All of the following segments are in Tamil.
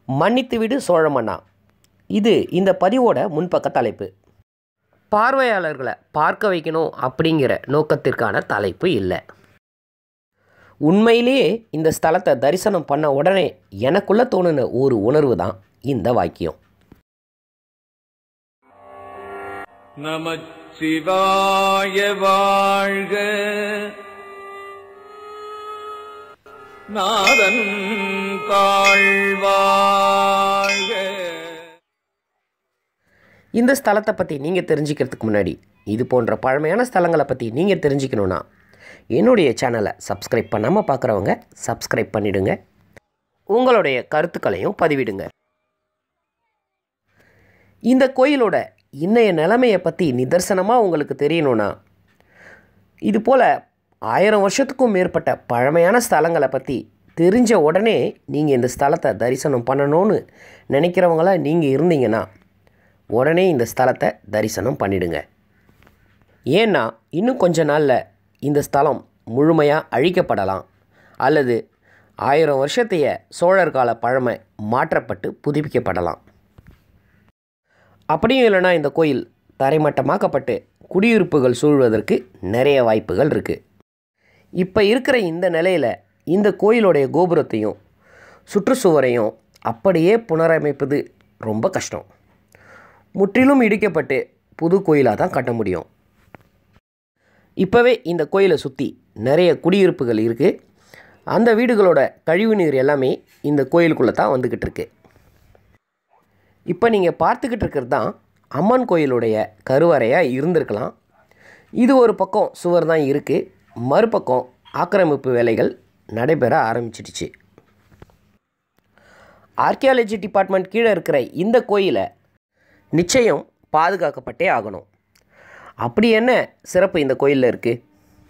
மன்னித்து விடு சோழமன்னா இது இந்த பதிவோட முன்பக்க தலைப்பு பார்வையாளர்களை பார்க்க வைக்கணும் அப்படிங்கிற நோக்கத்திற்கான தலைப்பு இல்லை உண்மையிலேயே இந்த ஸ்தலத்தை தரிசனம் பண்ண உடனே எனக்குள்ள தோணுன ஒரு உணர்வு தான் இந்த வாக்கியம் நமச்சிவாய வாழ்க நாதன் தாழ்வாழ்க இந்த ஸ்தலத்தை பற்றி நீங்கள் தெரிஞ்சுக்கிறதுக்கு முன்னாடி இது போன்ற பழமையான ஸ்தலங்களை பற்றி நீங்கள் தெரிஞ்சுக்கணுன்னா என்னுடைய சேனலை சப்ஸ்கிரைப் பண்ணாமல் பார்க்குறவங்க சப்ஸ்கிரைப் பண்ணிடுங்க உங்களுடைய கருத்துக்களையும் பதிவிடுங்க இந்த கோயிலோட இன்னைய நிலைமையை பற்றி நிதர்சனமாக உங்களுக்கு தெரியணும்னா இது போல் ஆயிரம் வருஷத்துக்கும் மேற்பட்ட பழமையான ஸ்தலங்களை பற்றி தெரிஞ்ச உடனே நீங்கள் இந்த ஸ்தலத்தை தரிசனம் பண்ணணும்னு நினைக்கிறவங்களா நீங்கள் இருந்தீங்கன்னா உடனே இந்த ஸ்தலத்தை தரிசனம் பண்ணிடுங்க ஏன்னா இன்னும் கொஞ்ச நாளில் இந்த ஸ்தலம் முழுமையாக அழிக்கப்படலாம் அல்லது ஆயிரம் வருஷத்தைய சோழர் கால பழமை மாற்றப்பட்டு புதுப்பிக்கப்படலாம் அப்படியும் இல்லைன்னா இந்த கோயில் தரைமட்டமாக்கப்பட்டு குடியிருப்புகள் சூழ்வதற்கு நிறைய வாய்ப்புகள் இருக்குது இப்போ இருக்கிற இந்த நிலையில் இந்த கோயிலுடைய கோபுரத்தையும் சுற்றுச்சுவரையும் அப்படியே புனரமைப்பது ரொம்ப கஷ்டம் முற்றிலும் இடிக்கப்பட்டு புது கோயிலாக தான் கட்ட முடியும் இப்போவே இந்த கோயிலை சுற்றி நிறைய குடியிருப்புகள் இருக்குது அந்த வீடுகளோட கழிவுநீர் எல்லாமே இந்த கோயிலுக்குள்ளே தான் வந்துக்கிட்டு இருக்கு இப்போ நீங்கள் பார்த்துக்கிட்டு இருக்கிறது தான் அம்மன் கோயிலுடைய கருவறையாக இருந்திருக்கலாம் இது ஒரு பக்கம் சுவர் தான் இருக்குது மறுபக்கம் ஆக்கிரமிப்பு வேலைகள் நடைபெற ஆரம்பிச்சிடுச்சு ஆர்கியாலஜி டிபார்ட்மெண்ட் கீழே இருக்கிற இந்த கோயிலை நிச்சயம் பாதுகாக்கப்பட்டே ஆகணும் அப்படி என்ன சிறப்பு இந்த கோயிலில் இருக்குது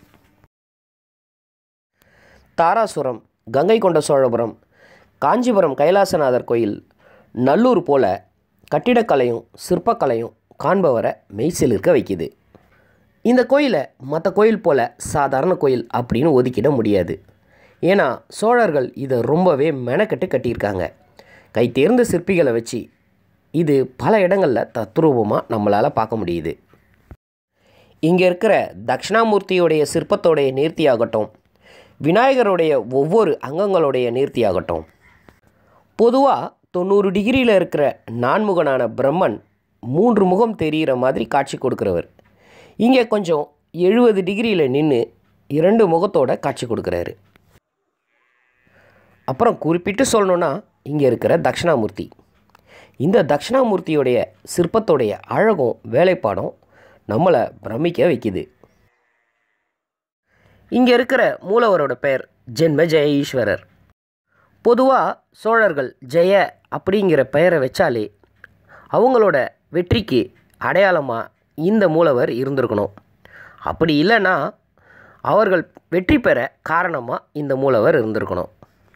தாராசுரம் கங்கை கொண்ட சோழபுரம் காஞ்சிபுரம் கைலாசநாதர் கோயில் நல்லூர் போல கட்டிடக்கலையும் சிற்பக்கலையும் காண்பவரை மெய்சில் இருக்க வைக்குது இந்த கோயிலை மற்ற கோயில் போல சாதாரண கோயில் அப்படின்னு ஒதுக்கிட முடியாது ஏன்னா சோழர்கள் இதை ரொம்பவே மெனக்கட்டு கட்டியிருக்காங்க கை தேர்ந்த சிற்பிகளை வச்சு இது பல இடங்களில் தத்ரூபமாக நம்மளால் பார்க்க முடியுது இங்கே இருக்கிற தட்சிணாமூர்த்தியுடைய சிற்பத்தோடைய நேர்த்தியாகட்டும் விநாயகருடைய ஒவ்வொரு அங்கங்களுடைய நேர்த்தியாகட்டும் பொதுவாக தொண்ணூறு டிகிரியில் இருக்கிற நான்முகனான பிரம்மன் மூன்று முகம் தெரிகிற மாதிரி காட்சி கொடுக்குறவர் இங்கே கொஞ்சம் எழுபது டிகிரியில் நின்று இரண்டு முகத்தோட காட்சி கொடுக்குறாரு அப்புறம் குறிப்பிட்டு சொல்லணுன்னா இங்கே இருக்கிற தட்சிணாமூர்த்தி இந்த தட்சிணாமூர்த்தியுடைய சிற்பத்தோடைய அழகும் வேலைப்பாடும் நம்மளை பிரமிக்க வைக்குது இங்கே இருக்கிற மூலவரோட பெயர் ஜென்ம ஜெய ஈஸ்வரர் பொதுவாக சோழர்கள் ஜெய அப்படிங்கிற பெயரை வச்சாலே அவங்களோட வெற்றிக்கு அடையாளமாக இந்த மூலவர் இருந்திருக்கணும் அப்படி இல்லைன்னா அவர்கள் வெற்றி பெற காரணமாக இந்த மூலவர் இருந்திருக்கணும்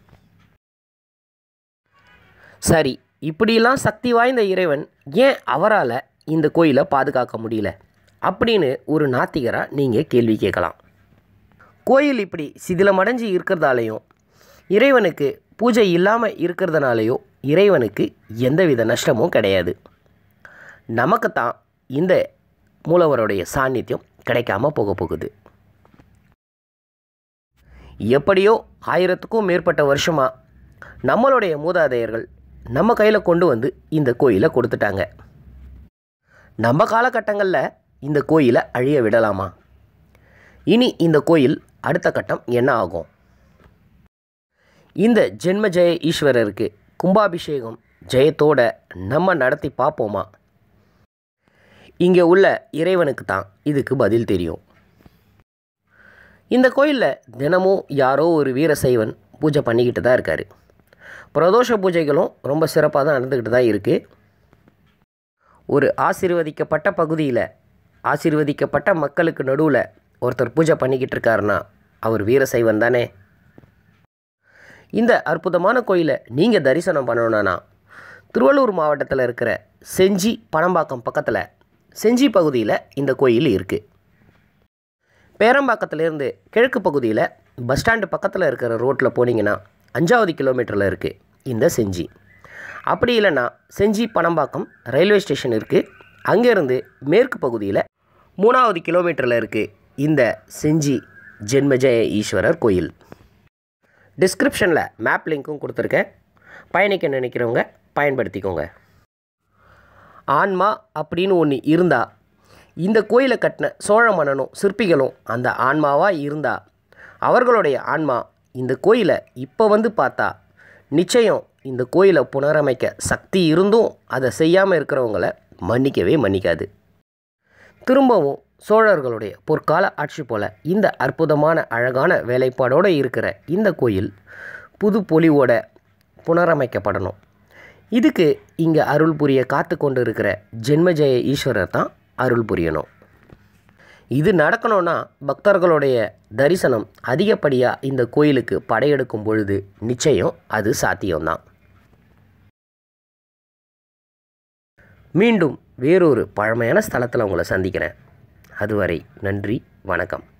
சரி இப்படியெல்லாம் சக்தி வாய்ந்த இறைவன் ஏன் அவரால் இந்த கோயிலை பாதுகாக்க முடியல அப்படின்னு ஒரு நாத்திகராக நீங்கள் கேள்வி கேட்கலாம் கோயில் இப்படி சிதிலமடைஞ்சு இருக்கிறதாலையும் இறைவனுக்கு பூஜை இல்லாமல் இருக்கிறதுனாலையோ இறைவனுக்கு எந்தவித நஷ்டமும் கிடையாது நமக்கு தான் இந்த மூலவருடைய சாநித்தியம் கிடைக்காம போக போகுது எப்படியோ ஆயிரத்துக்கும் மேற்பட்ட வருஷமாக நம்மளுடைய மூதாதையர்கள் நம்ம கையில் கொண்டு வந்து இந்த கோயிலை கொடுத்துட்டாங்க நம்ம காலகட்டங்களில் இந்த கோயிலை அழிய விடலாமா இனி இந்த கோயில் அடுத்த கட்டம் என்ன ஆகும் இந்த ஜென்ம ஜெய ஈஸ்வரருக்கு கும்பாபிஷேகம் ஜெயத்தோட நம்ம நடத்தி பார்ப்போமா இங்கே உள்ள இறைவனுக்கு தான் இதுக்கு பதில் தெரியும் இந்த கோயிலில் தினமும் யாரோ ஒரு வீரசைவன் பூஜை பண்ணிக்கிட்டு தான் இருக்கார் பிரதோஷ பூஜைகளும் ரொம்ப சிறப்பாக தான் நடந்துக்கிட்டு தான் இருக்குது ஒரு ஆசீர்வதிக்கப்பட்ட பகுதியில் ஆசீர்வதிக்கப்பட்ட மக்களுக்கு நடுவில் ஒருத்தர் பூஜை பண்ணிக்கிட்டு இருக்காருன்னா அவர் வீரசைவன் தானே இந்த அற்புதமான கோயிலை நீங்கள் தரிசனம் பண்ணணுன்னா திருவள்ளூர் மாவட்டத்தில் இருக்கிற செஞ்சி பணம்பாக்கம் பக்கத்தில் செஞ்சி பகுதியில் இந்த கோயில் இருக்குது பேரம்பாக்கத்துலேருந்து கிழக்கு பகுதியில் பஸ் ஸ்டாண்டு பக்கத்தில் இருக்கிற ரோட்டில் போனீங்கன்னா அஞ்சாவது கிலோமீட்டரில் இருக்குது இந்த செஞ்சி அப்படி இல்லைன்னா செஞ்சி பனம்பாக்கம் ரயில்வே ஸ்டேஷன் இருக்குது அங்கேருந்து மேற்கு பகுதியில் மூணாவது கிலோமீட்டரில் இருக்குது இந்த செஞ்சி ஜென்மஜெய ஈஸ்வரர் கோயில் டிஸ்கிரிப்ஷனில் மேப் லிங்க்கும் கொடுத்துருக்கேன் பயணிக்க நினைக்கிறவங்க பயன்படுத்திக்கோங்க ஆன்மா அப்படின்னு ஒன்று இருந்தால் இந்த கோயிலை கட்டின சோழ மன்னனும் சிற்பிகளும் அந்த ஆன்மாவாக இருந்தால் அவர்களுடைய ஆன்மா இந்த கோயிலை இப்போ வந்து பார்த்தா நிச்சயம் இந்த கோயிலை புனரமைக்க சக்தி இருந்தும் அதை செய்யாமல் இருக்கிறவங்கள மன்னிக்கவே மன்னிக்காது திரும்பவும் சோழர்களுடைய பொற்கால ஆட்சி போல இந்த அற்புதமான அழகான வேலைப்பாடோடு இருக்கிற இந்த கோயில் புது பொலிவோட புனரமைக்கப்படணும் இதுக்கு இங்கே அருள் புரிய காத்து கொண்டு இருக்கிற ஜென்மஜெய ஈஸ்வரர் தான் அருள் புரியணும் இது நடக்கணும்னா பக்தர்களுடைய தரிசனம் அதிகப்படியாக இந்த கோயிலுக்கு படையெடுக்கும் பொழுது நிச்சயம் அது சாத்தியம்தான் மீண்டும் வேறொரு பழமையான ஸ்தலத்தில் உங்களை சந்திக்கிறேன் அதுவரை நன்றி வணக்கம்